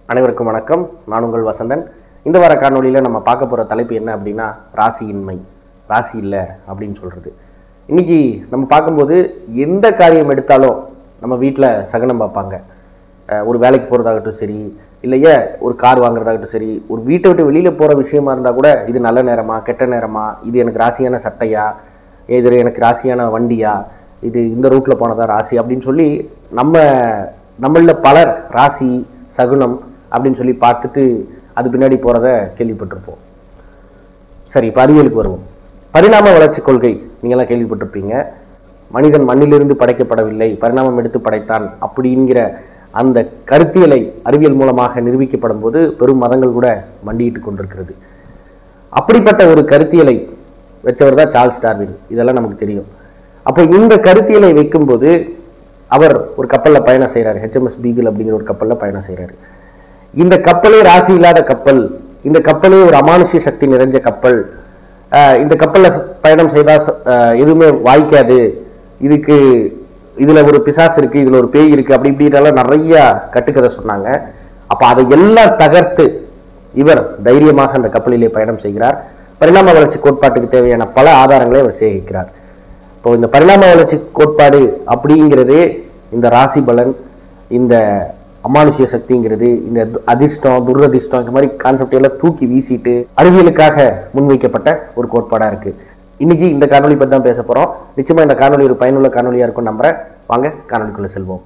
அனைவருக்கும் வணக்கம் நான் உங்கள் வசந்தன் இந்த வார காணொளியில் நம்ம பார்க்க போகிற தலைப்பு என்ன அப்படின்னா ராசியின்மை ராசி இல்லை அப்படின்னு சொல்கிறது இன்னைக்கு நம்ம பார்க்கும்போது எந்த காரியம் எடுத்தாலும் நம்ம வீட்டில் சகனம் பார்ப்பாங்க அஹ் ஒரு வேலைக்கு போகிறதாகட்டும் சரி இல்லையே ஒரு கார் வாங்குறதாகட்டும் சரி ஒரு வீட்டை விட்டு வெளியில் போகிற விஷயமா இருந்தால் கூட இது நல்ல நேரமா கெட்ட நேரமா இது எனக்கு ராசியான சட்டையா இது எனக்கு ராசியான வண்டியா இது இந்த ரூட்டில் போனதா ராசி அப்படின்னு சொல்லி நம்ம நம்மள பலர் ராசி சகுனம் அப்படின்னு சொல்லி பார்த்துட்டு அது பின்னாடி போகிறத கேள்விப்பட்டிருப்போம் சரி இப்போ அறிவியலுக்கு வருவோம் பரிணாம வளர்ச்சி கொள்கை நீங்களாம் கேள்விப்பட்டிருப்பீங்க மனிதன் மண்ணிலிருந்து படைக்கப்படவில்லை பரிணாமம் எடுத்து படைத்தான் அப்படிங்கிற அந்த கருத்தியலை அறிவியல் மூலமாக நிரூபிக்கப்படும் போது பெரும் மதங்கள் கூட மண்டியிட்டு கொண்டிருக்கிறது அப்படிப்பட்ட ஒரு கருத்தியலை வச்சவர் தான் சார்ல்ஸ் டார்வின் இதெல்லாம் நமக்கு தெரியும் அப்போ இந்த கருத்தியலை வைக்கும்போது அவர் ஒரு கப்பலில் பயணம் செய்கிறார் ஹெச்எம்எஸ் பீகிள் அப்படிங்கிற ஒரு கப்பலில் பயணம் செய்கிறாரு இந்த கப்பலே ராசி இல்லாத கப்பல் இந்த கப்பலே ஒரு அமானுஷ்ய சக்தி நிறைஞ்ச கப்பல் ஆஹ் இந்த கப்பலில் ச- பயணம் செய்தால் ச- ஆஹ் எதுவுமே வாய்க்காது இதுக்கு இதுல ஒரு பிசாசு இருக்கு இதுல ஒரு பேய் இருக்கு அப்படி இப்படின்றலாம் நிறைய கட்டுக்கதை சொன்னாங்க அப்ப அதை எல்லாம் தகர்த்து இவர் தைரியமாக அந்த கப்பலிலே பயணம் செய்கிறார் பரிணாம வளர்ச்சி கோட்பாட்டுக்கு தேவையான பல ஆதாரங்களை அவர் சேகரிக்கிறார் இப்போ இந்த பரிணாம வளர்ச்சி கோட்பாடு அப்படிங்கிறதே இந்த ராசி பலன் இந்த அமானுஷ்ய சக்திங்கிறது இந்த து- அதிர்ஷ்டம் துரதிர்ஷ்டம் இந்த மாதிரி கான்செப்ட் எல்லாம் தூக்கி வீசிட்டு அறிவியலுக்காக முன்வைக்கப்பட்ட ஒரு கோட்பாடா இருக்கு இன்னைக்கு இந்த காணொளி பத்தி தான் பேச போறோம் நிச்சயமா இந்த காணொளி ஒரு பயனுள்ள காணொளியா இருக்கும் நம்புறேன் வாங்க காணொளிக்குள்ள செல்வோம்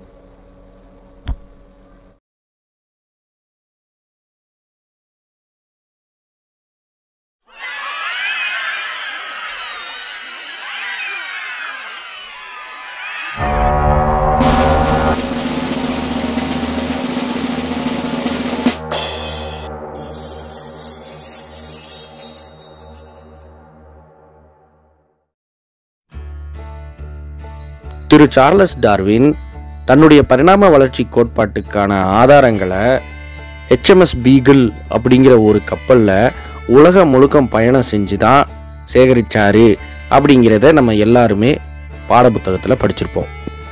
திரு சார்லஸ் டார்வின் தன்னுடைய பரிணாம வளர்ச்சி கோட்பாட்டுக்கான ஆதாரங்களை ஹெச்எம்எஸ் பீகிள் அப்படிங்கிற ஒரு கப்பலில் உலகம் முழுக்கம் பயணம் செஞ்சு தான் சேகரிச்சாரு அப்படிங்கிறத நம்ம எல்லாருமே பாடப்புத்தகத்தில் படிச்சிருப்போம்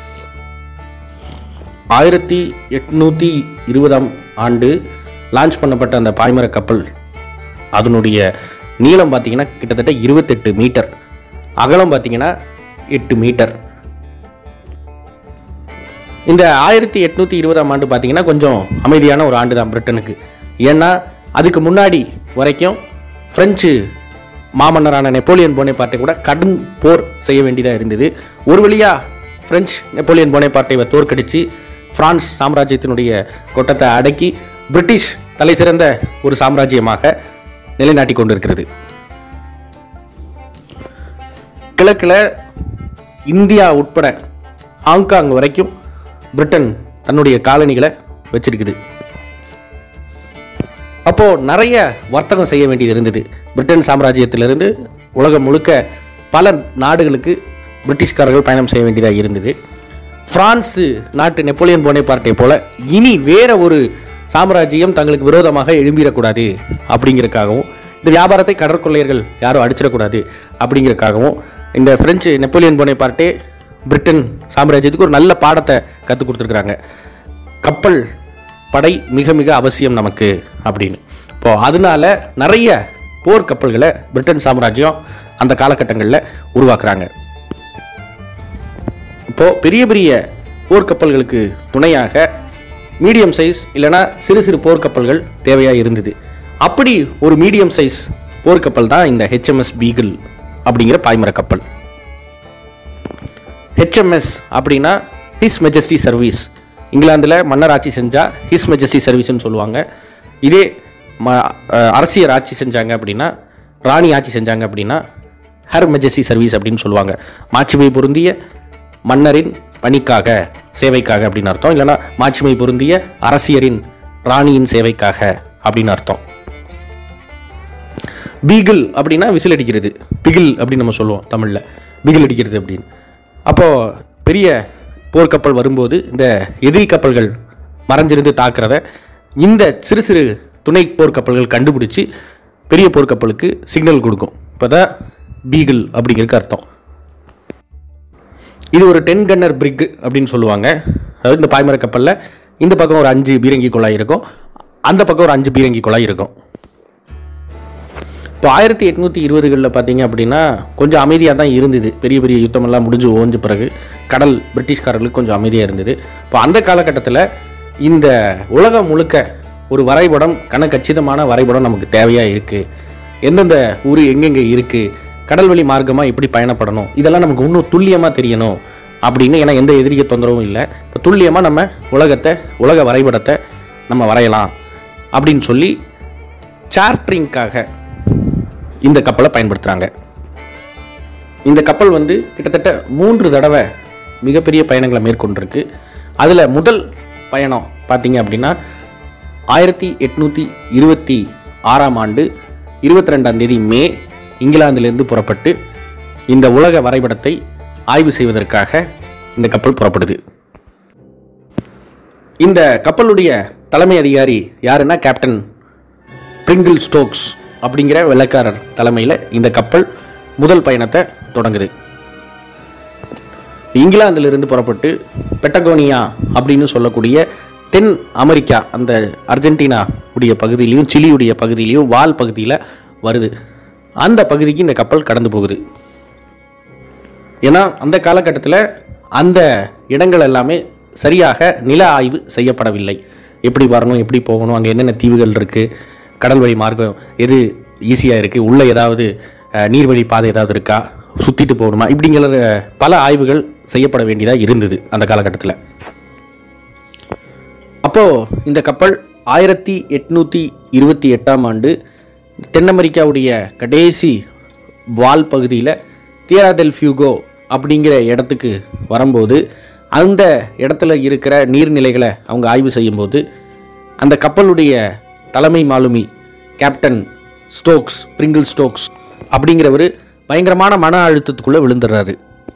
ஆயிரத்தி எட்நூற்றி இருபதாம் ஆண்டு லான்ச் பண்ணப்பட்ட அந்த பாய்மர கப்பல் அதனுடைய நீளம் பார்த்தீங்கன்னா கிட்டத்தட்ட இருபத்தெட்டு மீட்டர் அகலம் பார்த்தீங்கன்னா எட்டு மீட்டர் இந்த ஆயிரத்தி எட்நூற்றி இருபதாம் ஆண்டு பார்த்தீங்கன்னா கொஞ்சம் அமைதியான ஒரு ஆண்டு தான் பிரிட்டனுக்கு ஏன்னா அதுக்கு முன்னாடி வரைக்கும் பிரெஞ்சு மாமன்னரான நெப்போலியன் போனேபார்ட்டை கூட கடும் போர் செய்ய வேண்டியதாக இருந்தது ஒரு வழியா பிரெஞ்சு நெப்போலியன் போனேபார்ட்டை இவர் தோற்கடிச்சு பிரான்ஸ் சாம்ராஜ்யத்தினுடைய கொட்டத்தை அடக்கி பிரிட்டிஷ் தலை சிறந்த ஒரு சாம்ராஜ்யமாக நிலைநாட்டி கொண்டிருக்கிறது கிழக்கில் இந்தியா உட்பட ஹாங்காங் வரைக்கும் பிரிட்டன் தன்னுடைய காலனிகளை வச்சிருக்குது அப்போ நிறைய வர்த்தகம் செய்ய வேண்டியது இருந்தது பிரிட்டன் சாம்ராஜ்யத்திலிருந்து உலகம் முழுக்க பல நாடுகளுக்கு பிரிட்டிஷ்காரர்கள் பயணம் செய்ய வேண்டியதாக இருந்தது பிரான்ஸு நாட்டு நெப்போலியன் போனேபார்ட்டை போல இனி வேற ஒரு சாம்ராஜ்யம் தங்களுக்கு விரோதமாக எழும்பிடக்கூடாது அப்படிங்கிறதுக்காகவும் இந்த வியாபாரத்தை கடற்கொள்ளையர்கள் யாரும் அடிச்சிடக்கூடாது அப்படிங்கிறதுக்காகவும் இந்த பிரெஞ்சு நெப்போலியன் போனேபார்ட்டே பிரிட்டன் சாம்ராஜ்யத்துக்கு ஒரு நல்ல பாடத்தை கற்றுக் கொடுத்துருக்குறாங்க கப்பல் படை மிக மிக அவசியம் நமக்கு அப்படின்னு இப்போ அதனால நிறைய போர் கப்பல்களை பிரிட்டன் சாம்ராஜ்யம் அந்த காலகட்டங்களில் உருவாக்குறாங்க இப்போ பெரிய பெரிய போர்க்கப்பல்களுக்கு துணையாக மீடியம் சைஸ் இல்லைன்னா சிறு சிறு போர்க்கப்பல்கள் தேவையாக இருந்தது அப்படி ஒரு மீடியம் சைஸ் போர்க்கப்பல் தான் இந்த ஹெச்எம்எஸ் பீகிள் அப்படிங்கிற பாய்மர கப்பல் ஹெச்எம்எஸ் அப்படின்னா ஹிஸ் மெஜஸ்டி சர்வீஸ் இங்கிலாந்தில் மன்னர் ஆட்சி செஞ்சால் ஹிஸ் மெஜஸ்டி சர்வீஸ்னு சொல்லுவாங்க இதே ம அஹ் அரசியர் ஆட்சி செஞ்சாங்க அப்படின்னா ராணி ஆட்சி செஞ்சாங்க அப்படின்னா ஹர் மெஜஸ்டி சர்வீஸ் அப்படின்னு சொல்லுவாங்க மாட்சிமை பொருந்திய மன்னரின் பணிக்காக சேவைக்காக அப்படின்னு அர்த்தம் இல்லைன்னா மாட்சிமை பொருந்திய அரசியரின் ராணியின் சேவைக்காக அப்படின்னு அர்த்தம் பீகிள் அப்படின்னா விசில் அடிக்கிறது பிகில் அப்படின்னு நம்ம சொல்லுவோம் தமிழில் பிகில் அடிக்கிறது அப்படின்னு அப்போது பெரிய போர்க்கப்பல் வரும்போது இந்த எதிரி கப்பல்கள் மறைஞ்சிருந்து தாக்குறத இந்த சிறு சிறு துணை போர்க்கப்பல்கள் கண்டுபிடிச்சி பெரிய போர்க்கப்பலுக்கு சிக்னல் கொடுக்கும் இப்போ தான் பீகிள் அப்படிங்கிறதுக்கு அர்த்தம் இது ஒரு டென் கன்னர் பிரிக் அப்படின்னு சொல்லுவாங்க அதாவது இந்த பாய்மர கப்பலில் இந்த பக்கம் ஒரு அஞ்சு பீரங்கி குழாய் இருக்கும் அந்த பக்கம் ஒரு அஞ்சு பீரங்கி குழாய் இருக்கும் இப்போ ஆயிரத்தி எட்நூற்றி இருபதுகளில் பார்த்தீங்க அப்படின்னா கொஞ்சம் அமைதியாக தான் இருந்தது பெரிய பெரிய யுத்தமெல்லாம் முடிஞ்சு ஓஞ்ச பிறகு கடல் பிரிட்டிஷ்காரர்களுக்கு கொஞ்சம் அமைதியாக இருந்தது இப்போ அந்த காலகட்டத்தில் இந்த உலகம் முழுக்க ஒரு வரைபடம் கணக்கச்சிதமான வரைபடம் நமக்கு தேவையாக இருக்குது எந்தெந்த ஊர் எங்கெங்கே இருக்குது கடல்வழி மார்க்கமாக எப்படி பயணப்படணும் இதெல்லாம் நமக்கு இன்னும் துல்லியமாக தெரியணும் அப்படின்னு ஏன்னா எந்த எதிரிய தொந்தரவும் இல்லை இப்போ துல்லியமாக நம்ம உலகத்தை உலக வரைபடத்தை நம்ம வரையலாம் அப்படின்னு சொல்லி சார்ட்ரிங்காக இந்த கப்பலை பயன்படுத்துகிறாங்க இந்த கப்பல் வந்து கிட்டத்தட்ட மூன்று தடவை மிகப்பெரிய பயணங்களை மேற்கொண்டிருக்கு அதில் முதல் பயணம் பார்த்தீங்க அப்படின்னா ஆயிரத்தி எட்நூற்றி இருபத்தி ஆறாம் ஆண்டு இருபத்தி ரெண்டாம் தேதி மே இங்கிலாந்திலிருந்து புறப்பட்டு இந்த உலக வரைபடத்தை ஆய்வு செய்வதற்காக இந்த கப்பல் புறப்படுது இந்த கப்பலுடைய தலைமை அதிகாரி யாருன்னா கேப்டன் பிரிங்கிள் ஸ்டோக்ஸ் அப்படிங்கிற வெள்ளைக்காரர் தலைமையில் இந்த கப்பல் முதல் பயணத்தை தொடங்குது இங்கிலாந்திலிருந்து புறப்பட்டு பெட்டகோனியா அப்படின்னு சொல்லக்கூடிய தென் அமெரிக்கா அந்த அர்ஜென்டினா உடைய பகுதியிலையும் சிலியுடைய பகுதியிலையும் வால் பகுதியில் வருது அந்த பகுதிக்கு இந்த கப்பல் கடந்து போகுது ஏன்னா அந்த காலகட்டத்தில் அந்த இடங்கள் எல்லாமே சரியாக நில ஆய்வு செய்யப்படவில்லை எப்படி வரணும் எப்படி போகணும் அங்கே என்னென்ன தீவுகள் இருக்குது கடல் வழி மார்க்கம் எது ஈஸியாக இருக்குது உள்ளே ஏதாவது அஹ், நீர்வழி பாதை ஏதாவது இருக்கா சுற்றிட்டு போகணுமா இப்படிங்கிற பல ஆய்வுகள் செய்யப்பட வேண்டியதாக இருந்தது அந்த காலகட்டத்தில் அப்போது இந்த கப்பல் ஆயிரத்தி எட்நூற்றி இருபத்தி எட்டாம் ஆண்டு தென் அமெரிக்காவுடைய கடைசி வால் பகுதியில் தியரா டெல் ஃபியூகோ அப்படிங்கிற இடத்துக்கு வரும்போது அந்த இடத்துல இருக்கிற நீர்நிலைகளை அவங்க ஆய்வு செய்யும்போது அந்த கப்பலுடைய தலைமை மாலுமி கேப்டன் ஸ்டோக்ஸ் பிரிங்கிள் ஸ்டோக்ஸ் அப்படிங்கிறவர் பயங்கரமான மன அழுத்தத்துக்குள்ளே விழுந்துடுறாரு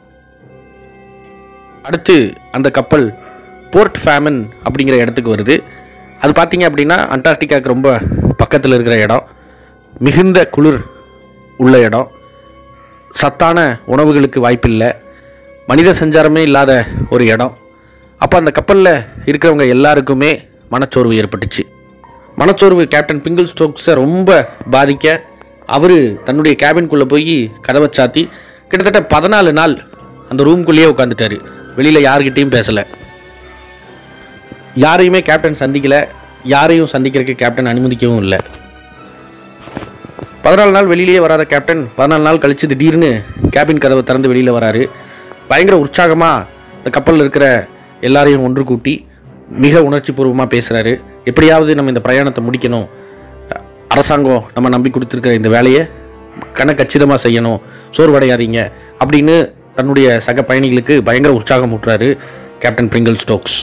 அடுத்து அந்த கப்பல் போர்ட் ஃபேமன் அப்படிங்கிற இடத்துக்கு வருது அது பார்த்தீங்க அப்படின்னா அண்டார்டிகாவுக்கு ரொம்ப பக்கத்தில் இருக்கிற இடம் மிகுந்த குளிர் உள்ள இடம் சத்தான உணவுகளுக்கு வாய்ப்பில்லை மனித சஞ்சாரமே இல்லாத ஒரு இடம் அப்போ அந்த கப்பலில் இருக்கிறவங்க எல்லாருக்குமே மனச்சோர்வு ஏற்பட்டுச்சு மனச்சோர்வு கேப்டன் பிங்கிள் ஸ்டோக்ஸை ரொம்ப பாதிக்க அவர் தன்னுடைய கேபின்குள்ளே போய் கதவை சாத்தி கிட்டத்தட்ட பதினாலு நாள் அந்த ரூம்குள்ளேயே உட்காந்துட்டாரு வெளியில் யார்கிட்டயும் பேசலை யாரையுமே கேப்டன் சந்திக்கல யாரையும் சந்திக்கிறதுக்கு கேப்டன் அனுமதிக்கவும் இல்லை பதினாலு நாள் வெளியிலேயே வராத கேப்டன் பதினாலு நாள் கழிச்சு திடீர்னு கேபின் கதவை திறந்து வெளியில் வராரு பயங்கர உற்சாகமாக இந்த கப்பலில் இருக்கிற எல்லாரையும் ஒன்று கூட்டி மிக உணர்ச்சி பூர்வமாக பேசுகிறாரு எப்படியாவது நம்ம இந்த பிரயாணத்தை முடிக்கணும் அரசாங்கம் நம்ம நம்பி கொடுத்துருக்கிற இந்த வேலையை கணக்கச்சிதமாக செய்யணும் சோர்வடையாதீங்க அப்படின்னு தன்னுடைய சக பயணிகளுக்கு பயங்கர உற்சாகம் ஊட்டுறாரு கேப்டன் பிரிங்கிள் ஸ்டோக்ஸ்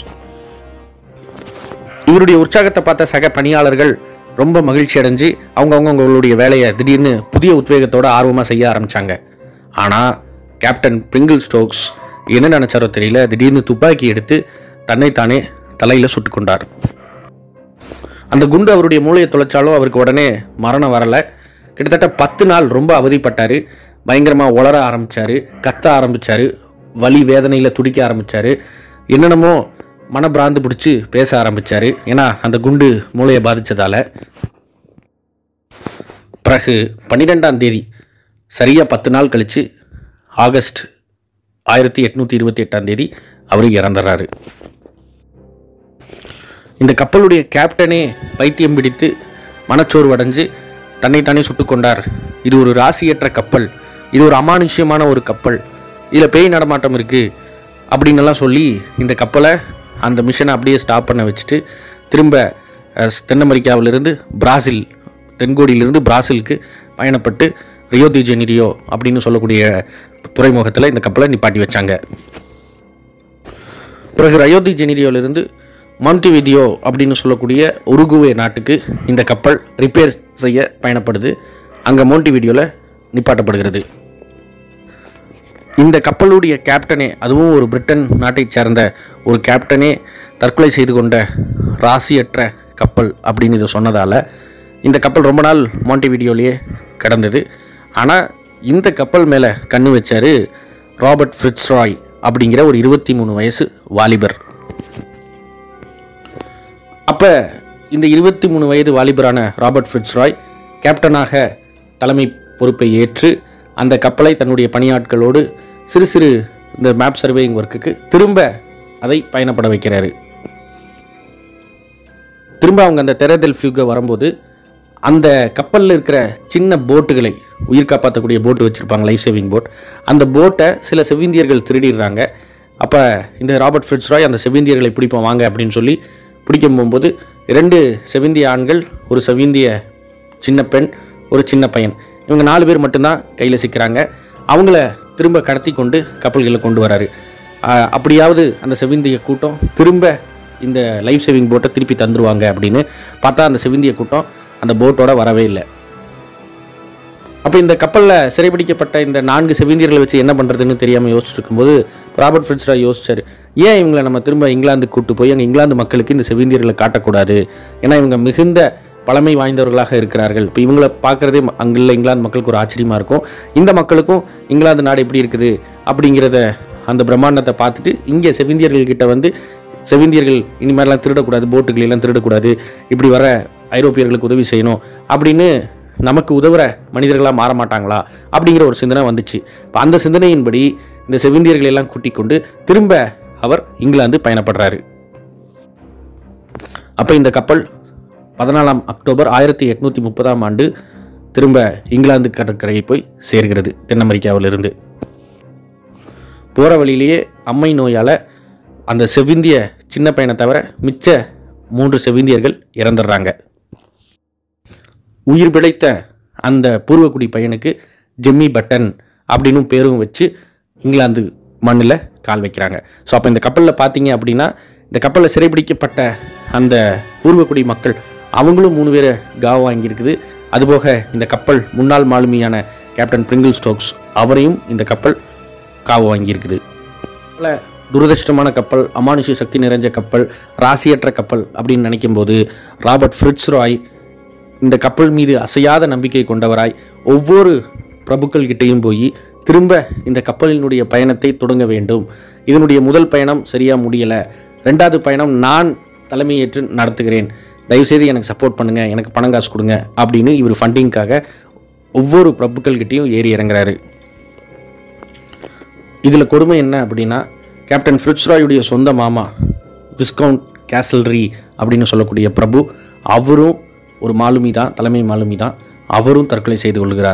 இவருடைய உற்சாகத்தை பார்த்த சக பணியாளர்கள் ரொம்ப மகிழ்ச்சி அடைஞ்சு அவங்கவுங்க அவங்களுடைய வேலையை திடீர்னு புதிய உத்வேகத்தோட ஆர்வமாக செய்ய ஆரம்பிச்சாங்க ஆனால் கேப்டன் பிரிங்கிள் ஸ்டோக்ஸ் என்ன நினைச்சாரோ தெரியல திடீர்னு துப்பாக்கி எடுத்து தன்னைத்தானே தலையில் சுட்டு கொண்டார் அந்த குண்டு அவருடைய மூளையை தொலைச்சாலும் அவருக்கு உடனே மரணம் வரலை கிட்டத்தட்ட பத்து நாள் ரொம்ப அவதிப்பட்டார் பயங்கரமாக உளர ஆரம்பித்தார் கத்த ஆரம்பித்தார் வலி வேதனையில் துடிக்க ஆரம்பித்தார் என்னென்னமோ மனப்பிராந்து பிடிச்சி பேச ஆரம்பித்தார் ஏன்னா அந்த குண்டு மூளையை பாதித்ததால் பிறகு பன்னிரெண்டாம் தேதி சரியாக பத்து நாள் கழித்து ஆகஸ்ட் ஆயிரத்தி எட்நூற்றி இருபத்தி எட்டாம் தேதி அவர் இறந்துடுறாரு இந்த கப்பலுடைய கேப்டனே பைத்தியம் பிடித்து மனச்சோர்வு அடைஞ்சு தன்னைத்தானே சுட்டுக் கொண்டார் இது ஒரு ராசியற்ற கப்பல் இது ஒரு அமானுஷ்யமான ஒரு கப்பல் இதில் பேய் நடமாட்டம் இருக்குது அப்படின்னு எல்லாம் சொல்லி இந்த கப்பலை அந்த மிஷனை அப்படியே ஸ்டாப் பண்ண வச்சுட்டு திரும்ப அஹ், தென் அமெரிக்காவிலிருந்து பிராசில் தென்கோடியிலிருந்து பிராசிலுக்கு பயணப்பட்டு ரியோ தி ஜெனிரியோ அப்படின்னு சொல்லக்கூடிய துறைமுகத்தில் இந்த கப்பலை நிப்பாட்டி வச்சாங்க பிறகு ரயோதி ஜெனிரியோவிலிருந்து மாண்டிவிடியோ அப்படின்னு சொல்லக்கூடிய உருகுவே நாட்டுக்கு இந்த கப்பல் ரிப்பேர் செய்ய பயணப்படுது அங்கே மோண்டிவிடியோவில் நிப்பாட்டப்படுகிறது இந்த கப்பலுடைய கேப்டனே அதுவும் ஒரு பிரிட்டன் நாட்டைச் சேர்ந்த ஒரு கேப்டனே தற்கொலை செய்து கொண்ட ராசியற்ற கப்பல் அப்படின்னு இதை சொன்னதால் இந்த கப்பல் ரொம்ப நாள் மாண்டிவிடியோலேயே கிடந்தது ஆனால் இந்த கப்பல் மேலே கண்ணு வச்சாரு ராபர்ட் ஃபிட்ஸ்ராய் அப்படிங்கிற ஒரு இருபத்தி மூணு வயசு வாலிபர் அப்போ இந்த இருபத்தி மூணு வயது வாலிபரான ராபர்ட் ஃபிட்ஸ்ராய் கேப்டனாக தலைமை பொறுப்பை ஏற்று அந்த கப்பலை தன்னுடைய பணியாட்களோடு சிறு சிறு இந்த மேப் சர்வேயிங் ஒர்க்குக்கு திரும்ப அதை பயணப்பட வைக்கிறாரு திரும்ப அவங்க அந்த தெரதெல் ஃபியூக வரும்போது அந்த கப்பலில் இருக்கிற சின்ன போட்டுகளை உயிர் காப்பாற்றக்கூடிய போட்டு வச்சுருப்பாங்க லைஃப் சேவிங் போட் அந்த போட்டை சில செவிந்தியர்கள் திருடிடுறாங்க அப்போ இந்த ராபர்ட் ஃபிட்ஸ்ராய் அந்த செவிந்தியர்களை பிடிப்போம் வாங்க அப்படின்னு சொல்லி பிடிக்க போகும்போது இரண்டு செவிந்திய ஆண்கள் ஒரு செவிந்திய சின்ன பெண் ஒரு சின்ன பையன் இவங்க நாலு பேர் மட்டும்தான் கையில் சிக்கிறாங்க அவங்கள திரும்ப கடத்தி கொண்டு கப்பல்களில் கொண்டு வராரு ஆஹ் அப்படியாவது அந்த செவிந்திய கூட்டம் திரும்ப இந்த லைஃப் சேவிங் போட்டை திருப்பி தந்துருவாங்க அப்படின்னு பார்த்தா அந்த செவிந்திய கூட்டம் அந்த போட்டோட வரவே இல்லை அப்போ இந்த கப்பலில் சிறைபிடிக்கப்பட்ட இந்த நான்கு செவிந்தியர்களை வச்சு என்ன பண்ணுறதுன்னு தெரியாமல் யோசிச்சுட்டு இருக்கும்போது ராபர்ட் ஃபிட்ஸ்ரா யோசிச்சார் ஏன் இவங்களை நம்ம திரும்ப இங்கிலாந்துக்கு கூட்டு போய் அங்கே இங்கிலாந்து மக்களுக்கு இந்த செவிந்தியர்களை காட்டக்கூடாது ஏன்னா இவங்க மிகுந்த பழமை வாய்ந்தவர்களாக இருக்கிறார்கள் இப்போ இவங்களை பார்க்குறதே அங்குள்ள இங்கிலாந்து மக்களுக்கு ஒரு ஆச்சரியமாக இருக்கும் இந்த மக்களுக்கும் இங்கிலாந்து நாடு எப்படி இருக்குது அப்படிங்கிறத அந்த பிரம்மாண்டத்தை பார்த்துட்டு இங்கே செவிந்தியர்கள்கிட்ட வந்து செவிந்தியர்கள் இனிமேலாம் திருடக்கூடாது போட்டுகளை எல்லாம் திருடக்கூடாது இப்படி வர ஐரோப்பியர்களுக்கு உதவி செய்யணும் அப்படின்னு நமக்கு உதவுற மனிதர்களாக மாற மாட்டாங்களா அப்படிங்கிற ஒரு சிந்தனை வந்துச்சு இப்போ அந்த சிந்தனையின்படி இந்த செவிந்தியர்களை எல்லாம் கூட்டிக் கொண்டு திரும்ப அவர் இங்கிலாந்து பயணப்படுறாரு அப்போ இந்த கப்பல் பதினாலாம் அக்டோபர் ஆயிரத்தி எட்நூற்றி முப்பதாம் ஆண்டு திரும்ப இங்கிலாந்து கடற்கரையை போய் சேர்கிறது தென் அமெரிக்காவிலிருந்து போகிற வழியிலேயே அம்மை நோயால் அந்த செவிந்திய சின்ன பையனை தவிர மிச்ச மூன்று செவிந்தியர்கள் இறந்துடுறாங்க உயிர் பிழைத்த அந்த பூர்வக்குடி பையனுக்கு ஜெம்மி பட்டன் அப்படின்னு பேரும் வச்சு இங்கிலாந்து மண்ணில் கால் வைக்கிறாங்க ஸோ அப்போ இந்த கப்பலில் பார்த்தீங்க அப்படின்னா இந்த கப்பலில் சிறைபிடிக்கப்பட்ட அந்த பூர்வக்குடி மக்கள் அவங்களும் மூணு பேரை காவ வாங்கியிருக்குது அதுபோக இந்த கப்பல் முன்னாள் மாலுமியான கேப்டன் பிரிங்கிள் ஸ்டோக்ஸ் அவரையும் இந்த கப்பல் காவு வாங்கியிருக்குது பல துரதிர்ஷ்டமான கப்பல் அமானுஷ்ய சக்தி நிறைஞ்ச கப்பல் ராசியற்ற கப்பல் அப்படின்னு நினைக்கும்போது ராபர்ட் ஃப்ரிட்ஸ் ராய் இந்த கப்பல் மீது அசையாத நம்பிக்கை கொண்டவராய் ஒவ்வொரு பிரபுக்கள் கிட்டேயும் போய் திரும்ப இந்த கப்பலினுடைய பயணத்தை தொடங்க வேண்டும் இதனுடைய முதல் பயணம் சரியாக முடியலை ரெண்டாவது பயணம் நான் தலைமையேற்று நடத்துகிறேன் தயவுசெய்து எனக்கு சப்போர்ட் பண்ணுங்கள் எனக்கு பணம் காசு கொடுங்க அப்படின்னு இவர் ஃபண்டிங்காக ஒவ்வொரு பிரபுக்கள்கிட்டையும் ஏறி இறங்குறாரு இதில் கொடுமை என்ன அப்படின்னா கேப்டன் ஃப்ரிட்ஸ்ராயுடைய சொந்த மாமா விஸ்கவுண்ட் கேசல்ரி அப்படின்னு சொல்லக்கூடிய பிரபு அவரும் ஒரு மாலுமி தான் தலைமை மாலுமி தான் அவரும் தற்கொலை செய்து கொள்கிறார்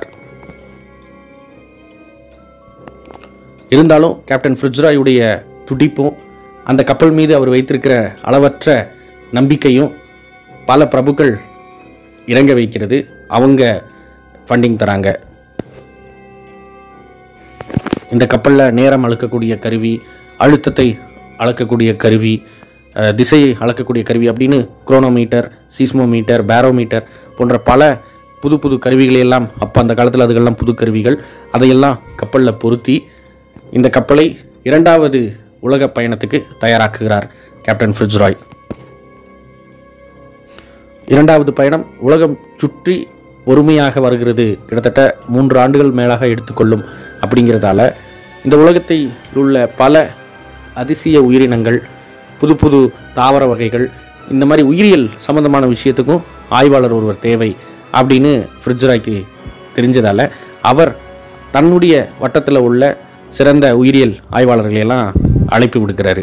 இருந்தாலும் கேப்டன் ஃப்ரிட்ஸ்ராயுடைய துடிப்பும் அந்த கப்பல் மீது அவர் வைத்திருக்கிற அளவற்ற நம்பிக்கையும் பல பிரபுக்கள் இறங்க வைக்கிறது அவங்க ஃபண்டிங் தராங்க இந்த கப்பலில் நேரம் அளக்கக்கூடிய கருவி அழுத்தத்தை அளக்கக்கூடிய கருவி அஹ், திசையை அளக்கக்கூடிய கருவி அப்படின்னு குரோனோமீட்டர் சீஸ்மோமீட்டர் பேரோமீட்டர் போன்ற பல புது புது கருவிகளை எல்லாம் அப்போ அந்த காலத்தில் அதுகள்லாம் புது கருவிகள் அதையெல்லாம் கப்பலில் பொருத்தி இந்த கப்பலை இரண்டாவது உலக பயணத்துக்கு தயாராக்குகிறார் கேப்டன் ஃப்ரிட்ஜ்ராய் இரண்டாவது பயணம் உலகம் சுற்றி பொறுமையாக வருகிறது கிட்டத்தட்ட மூன்று ஆண்டுகள் மேலாக எடுத்துக்கொள்ளும் அப்படிங்கிறதால இந்த உலகத்தில் உள்ள பல அதிசய உயிரினங்கள் புது புது தாவர வகைகள் இந்த மாதிரி உயிரியல் சம்பந்தமான விஷயத்துக்கும் ஆய்வாளர் ஒருவர் தேவை அப்படின்னு ஃப்ரிட்ஜராய்க்கு தெரிஞ்சதால் அவர் தன்னுடைய வட்டத்தில் உள்ள சிறந்த உயிரியல் ஆய்வாளர்களை எல்லாம் அழைப்பு விடுக்கிறாரு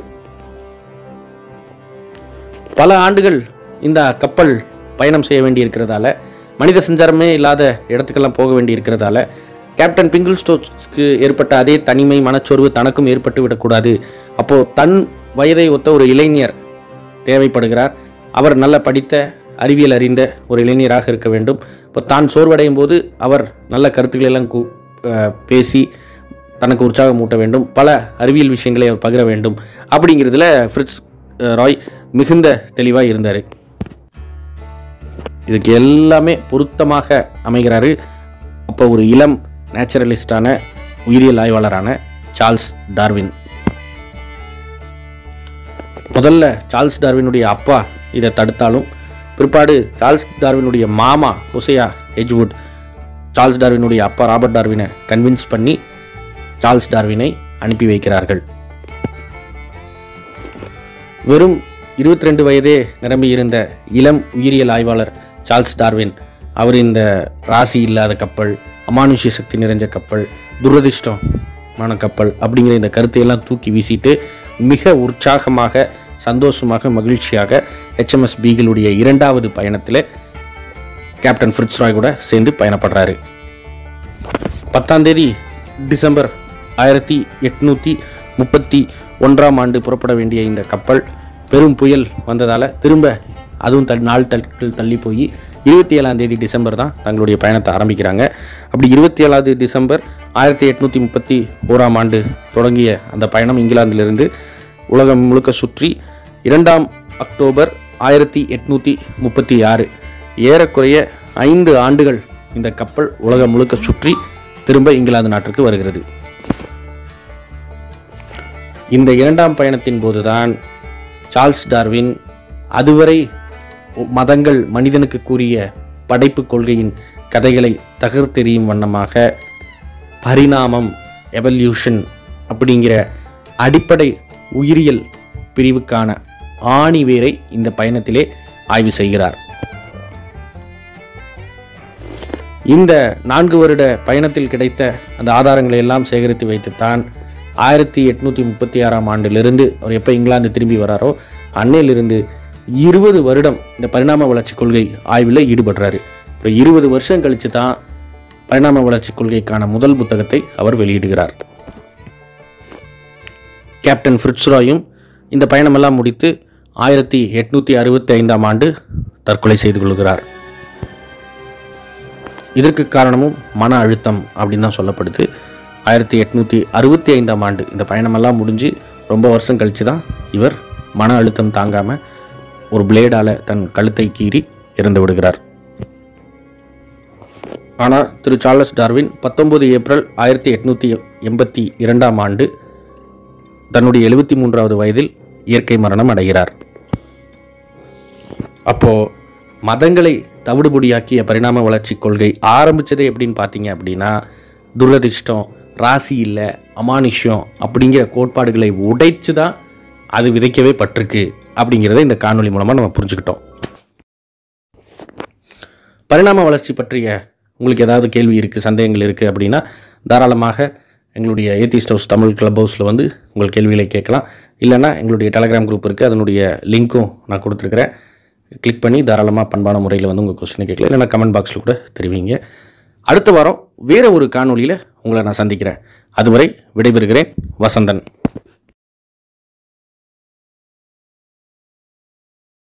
பல ஆண்டுகள் இந்த கப்பல் பயணம் செய்ய வேண்டி இருக்கிறதால மனித சஞ்சாரமே இல்லாத இடத்துக்கெல்லாம் போக வேண்டி இருக்கிறதால கேப்டன் பிங்கிள் ஸ்டோக்ஸ்க்கு ஏற்பட்ட அதே தனிமை மனச்சோர்வு தனக்கும் ஏற்பட்டு விடக்கூடாது அப்போது தன் வயதை ஒத்த ஒரு இளைஞர் தேவைப்படுகிறார் அவர் நல்ல படித்த அறிவியல் அறிந்த ஒரு இளைஞராக இருக்க வேண்டும் இப்போ தான் சோர்வடையும் போது அவர் நல்ல கருத்துக்களை எல்லாம் கூ அஹ் பேசி தனக்கு உற்சாகம் ஊட்ட வேண்டும் பல அறிவியல் விஷயங்களை அவர் பகிர வேண்டும் அப்படிங்கிறதுல ஃப்ரிட்ஸ் அஹ், ராய் மிகுந்த தெளிவாக இருந்தார் இதுக்கு எல்லாமே பொருத்தமாக அமைகிறாரு அப்போ ஒரு இளம் நேச்சுரலிஸ்டான உயிரியல் ஆய்வாளரான சார்ல்ஸ் டார்வின் முதல்ல சார்ல்ஸ் டார்வினுடைய அப்பா இதை தடுத்தாலும் பிற்பாடு சார்ல்ஸ் டார்வினுடைய மாமா ஒசையா எஜ்வுட் சார்ல்ஸ் டார்வினுடைய அப்பா ராபர்ட் டார்வினை கன்வின்ஸ் பண்ணி சார்ல்ஸ் டார்வினை அனுப்பி வைக்கிறார்கள் வெறும் இருபத்தி ரெண்டு வயதே நிரம்பியிருந்த இளம் உயிரியல் ஆய்வாளர் சார்ல்ஸ் டார்வின் அவர் இந்த ராசி இல்லாத கப்பல் அமானுஷ்ய சக்தி நிறைஞ்ச கப்பல் துரதிர்ஷ்டமான கப்பல் அப்படிங்கிற இந்த கருத்தையெல்லாம் தூக்கி வீசிட்டு மிக உற்சாகமாக சந்தோஷமாக மகிழ்ச்சியாக ஹெச்எம்எஸ் பீகிளுடைய இரண்டாவது பயணத்தில் கேப்டன் ஃப்ரிட்ஸ் ராய் கூட சேர்ந்து பயணப்படுறாரு பத்தாம் தேதி டிசம்பர் ஆயிரத்தி எட்நூற்றி முப்பத்தி ஒன்றாம் ஆண்டு புறப்பட வேண்டிய இந்த கப்பல் பெரும் புயல் வந்ததால் திரும்ப அதுவும் தள் நாள் தட்கள் தள்ளி போய் இருபத்தி ஏழாம் தேதி டிசம்பர் தான் தங்களுடைய பயணத்தை ஆரம்பிக்கிறாங்க அப்படி இருபத்தி ஏழாவது டிசம்பர் ஆயிரத்தி எட்நூற்றி முப்பத்தி ஓராம் ஆண்டு தொடங்கிய அந்த பயணம் இங்கிலாந்திலிருந்து உலகம் முழுக்க சுற்றி இரண்டாம் அக்டோபர் ஆயிரத்தி எட்நூற்றி முப்பத்தி ஆறு ஏறக்குறைய ஐந்து ஆண்டுகள் இந்த கப்பல் உலகம் முழுக்க சுற்றி திரும்ப இங்கிலாந்து நாட்டிற்கு வருகிறது இந்த இரண்டாம் பயணத்தின் போதுதான் சார்ல்ஸ் டார்வின் அதுவரை மதங்கள் மனிதனுக்கு கூறிய படைப்பு கொள்கையின் கதைகளை தகர்த்தெறியும் வண்ணமாக பரிணாமம் எவல்யூஷன் அப்படிங்கிற அடிப்படை உயிரியல் பிரிவுக்கான ஆணிவேரை இந்த பயணத்திலே ஆய்வு செய்கிறார் இந்த நான்கு வருட பயணத்தில் கிடைத்த அந்த ஆதாரங்களை எல்லாம் சேகரித்து வைத்துத்தான் ஆயிரத்தி எட்நூற்றி முப்பத்தி ஆறாம் ஆண்டிலிருந்து அவர் எப்போ இங்கிலாந்து திரும்பி வராரோ அன்னையிலிருந்து இருபது வருடம் இந்த பரிணாம வளர்ச்சி கொள்கை ஆய்வில் ஈடுபடுறாரு அப்புறம் இருபது வருஷம் கழித்து தான் பரிணாம வளர்ச்சி கொள்கைக்கான முதல் புத்தகத்தை அவர் வெளியிடுகிறார் கேப்டன் ஃப்ரிட்ஸ்ராயும் இந்த பயணமெல்லாம் முடித்து ஆயிரத்தி எட்நூற்றி அறுபத்தி ஐந்தாம் ஆண்டு தற்கொலை செய்து கொள்கிறார் இதற்கு காரணமும் மன அழுத்தம் அப்படின்னு தான் சொல்லப்படுது ஆயிரத்தி எட்நூற்றி அறுபத்தி ஐந்தாம் ஆண்டு இந்த பயணமெல்லாம் முடிஞ்சு ரொம்ப வருஷம் கழித்து தான் இவர் மன அழுத்தம் தாங்காமல் ஒரு பிளேடால் தன் கழுத்தை கீறி இறந்து விடுகிறார் ஆனால் திரு சார்லஸ் டார்வின் பத்தொன்பது ஏப்ரல் ஆயிரத்தி எட்நூற்றி எண்பத்தி இரண்டாம் ஆண்டு தன்னுடைய எழுபத்தி மூன்றாவது வயதில் இயற்கை மரணம் அடைகிறார் அப்போது மதங்களை தவிடுபொடியாக்கிய பரிணாம வளர்ச்சி கொள்கை ஆரம்பித்ததே எப்படின்னு பார்த்தீங்க அப்படின்னா துரதிர்ஷ்டம் ராசி இல்லை அமானுஷ்யம் அப்படிங்கிற கோட்பாடுகளை உடைச்சு தான் அது விதைக்கவே பட்டிருக்கு அப்படிங்கிறத இந்த காணொளி மூலமாக நம்ம புரிஞ்சுக்கிட்டோம் பரிணாம வளர்ச்சி பற்றிய உங்களுக்கு ஏதாவது கேள்வி இருக்குது சந்தேகங்கள் இருக்குது அப்படின்னா தாராளமாக எங்களுடைய ஏத்திஸ்ட் ஹவுஸ் தமிழ் கிளப் ஹவுஸில் வந்து உங்கள் கேள்விகளை கேட்கலாம் இல்லைன்னா எங்களுடைய டெலகிராம் குரூப் இருக்குது அதனுடைய லிங்க்கும் நான் கொடுத்துருக்குறேன் கிளிக் பண்ணி தாராளமாக பண்பான முறையில் வந்து உங்கள் கொஸ்டினை கேட்கலாம் இல்லைன்னா கமெண்ட் பாக்ஸில் கூட தெரிவிங்க அடுத்த வாரம் வேறு ஒரு காணொளியில் உங்களை நான் சந்திக்கிறேன் அதுவரை விடைபெறுகிறேன் வசந்தன்